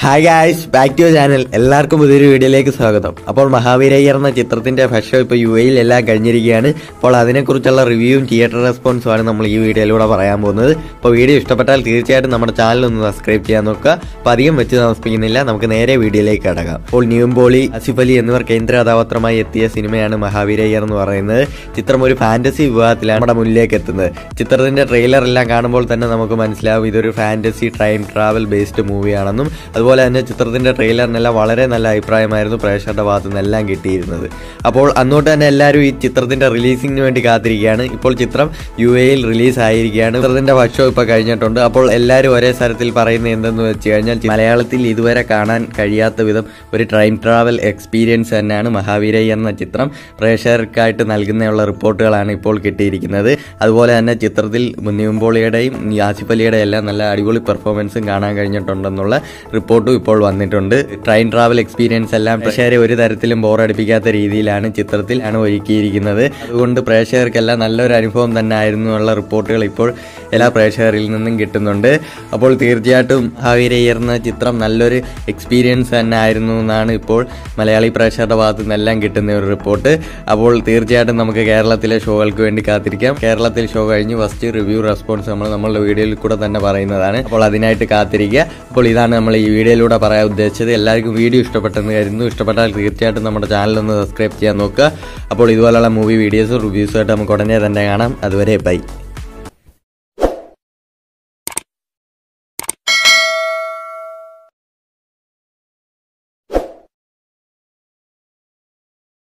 hi guys back to channel എല്ലാവർക്കും പുതിയൊരു വീഡിയോയിലേക്ക് സ്വാഗതം അപ്പോൾ മഹാവീരയ്യർ എന്ന ചിത്രത്തിന്റെ ഫസ്റ്റ് ഷോ ഇപ്പോൾ യു എയിൽ എല്ലാം കഴിഞ്ഞിരിക്കുകയാണ് അപ്പോൾ അതിനെക്കുറിച്ചുള്ള റിവ്യൂവും തിയേറ്റർ റെസ്പോൺസും ആണ് നമ്മൾ ഈ വീഡിയോയിലൂടെ പറയാൻ പോകുന്നത് അപ്പോൾ വീഡിയോ ഇഷ്ടപ്പെട്ടാൽ തീർച്ചയായിട്ടും നമ്മുടെ ചാനൽ ഒന്ന് സബ്സ്ക്രൈബ് ചെയ്യാൻ നോക്കുക അപ്പോൾ അധികം വെച്ച് താമസിപ്പിക്കുന്നില്ല നമുക്ക് നേരെ വീഡിയോയിലേക്ക് കടക്കാം അപ്പോൾ ന്യൂംബോളി ആസിഫ് അലി എന്നിവർ കേന്ദ്ര കഥാപാത്രമായി എത്തിയ സിനിമയാണ് മഹാവീരയ്യർ എന്ന് പറയുന്നത് ചിത്രം ഒരു ഫാന്റസി വിഭാഗത്തിലാണ് നമ്മുടെ മുന്നിലേക്ക് എത്തുന്നത് ചിത്രത്തിന്റെ ട്രെയിലർ എല്ലാം കാണുമ്പോൾ തന്നെ നമുക്ക് മനസ്സിലാവും ഇതൊരു ഫാന്റസി ടൈം ട്രാവൽ ബേസ്ഡ് മൂവിയാണെന്നും അതുപോലെ തന്നെ ചിത്രത്തിന്റെ ട്രെയിലറിനെല്ലാം വളരെ നല്ല അഭിപ്രായമായിരുന്നു പ്രേക്ഷകരുടെ ഭാഗത്തു നിന്നെല്ലാം കിട്ടിയിരുന്നത് അപ്പോൾ അന്നോട്ട് തന്നെ എല്ലാവരും ഈ ചിത്രത്തിന്റെ റിലീസിംഗിന് വേണ്ടി കാത്തിരിക്കുകയാണ് ഇപ്പോൾ ചിത്രം യു എയിൽ റിലീസ് ആയിരിക്കുകയാണ് ചിത്രത്തിന്റെ വർഷം ഇപ്പോൾ കഴിഞ്ഞിട്ടുണ്ട് അപ്പോൾ എല്ലാവരും ഒരേ സ്ഥലത്തിൽ പറയുന്നത് എന്തെന്ന് വെച്ച് കഴിഞ്ഞാൽ മലയാളത്തിൽ ഇതുവരെ കാണാൻ കഴിയാത്ത വിധം ഒരു ടൈം ട്രാവൽ എക്സ്പീരിയൻസ് തന്നെയാണ് മഹാവീരയ്യ എന്ന ചിത്രം പ്രേക്ഷകർക്കായിട്ട് നൽകുന്നയുള്ള റിപ്പോർട്ടുകളാണ് ഇപ്പോൾ കിട്ടിയിരിക്കുന്നത് അതുപോലെ തന്നെ ചിത്രത്തിൽ മുന്നിയുമ്പോളിയുടെയും ആസിഫ് അലിയുടെയും എല്ലാം നല്ല അടിപൊളി പെർഫോമൻസും കാണാൻ കഴിഞ്ഞിട്ടുണ്ടെന്നുള്ള റിപ്പോർട്ടും ഇപ്പോൾ വന്നിട്ടുണ്ട് ട്രെയിൻ ട്രാവൽ എക്സ്പീരിയൻസ് എല്ലാം പ്രേക്ഷകരെ ഒരു തരത്തിലും ബോറടിപ്പിക്കാത്ത രീതിയിലാണ് ചിത്രത്തിൽ ആണ് ഒരുക്കിയിരിക്കുന്നത് അതുകൊണ്ട് പ്രേക്ഷകർക്കെല്ലാം നല്ലൊരു അനുഭവം തന്നെ ആയിരുന്നു എന്നുള്ള റിപ്പോർട്ടുകൾ ഇപ്പോൾ എല്ലാ പ്രേക്ഷകരിൽ നിന്നും കിട്ടുന്നുണ്ട് അപ്പോൾ തീർച്ചയായിട്ടും ഹാവിരയ്യർ എന്ന ചിത്രം നല്ലൊരു എക്സ്പീരിയൻസ് തന്നെ ആയിരുന്നു എന്നാണ് ഇപ്പോൾ മലയാളി പ്രേക്ഷകരുടെ ഭാഗത്തു നിന്നെല്ലാം കിട്ടുന്ന ഒരു റിപ്പോർട്ട് അപ്പോൾ തീർച്ചയായിട്ടും നമുക്ക് കേരളത്തിലെ ഷോകൾക്ക് വേണ്ടി കാത്തിരിക്കാം കേരളത്തിൽ ഷോ കഴിഞ്ഞ് ഫസ്റ്റ് റിവ്യൂ റെസ്പോൺസ് നമ്മൾ നമ്മളുടെ വീഡിയോയിൽ കൂടെ തന്നെ പറയുന്നതാണ് അപ്പോൾ അതിനായിട്ട് കാത്തിരിക്കുക അപ്പോൾ ഇതാണ് നമ്മൾ ഈ വീഡിയോയിലൂടെ പറയാൻ ഉദ്ദേശിച്ചത് എല്ലാവർക്കും വീഡിയോ ഇഷ്ടപ്പെട്ടെന്ന് കരുതുന്നു ഇഷ്ടപ്പെട്ടാൽ തീർച്ചയായിട്ടും നമ്മുടെ ചാനൽ ഒന്ന് സബ്സ്ക്രൈബ് ചെയ്യാൻ നോക്കുക അപ്പോൾ ഇതുപോലുള്ള മൂവി വീഡിയോസും റിവ്യൂസും ആയിട്ട് നമുക്ക് ഉടനെ തന്നെ കാണാം അതുവരെ ബൈ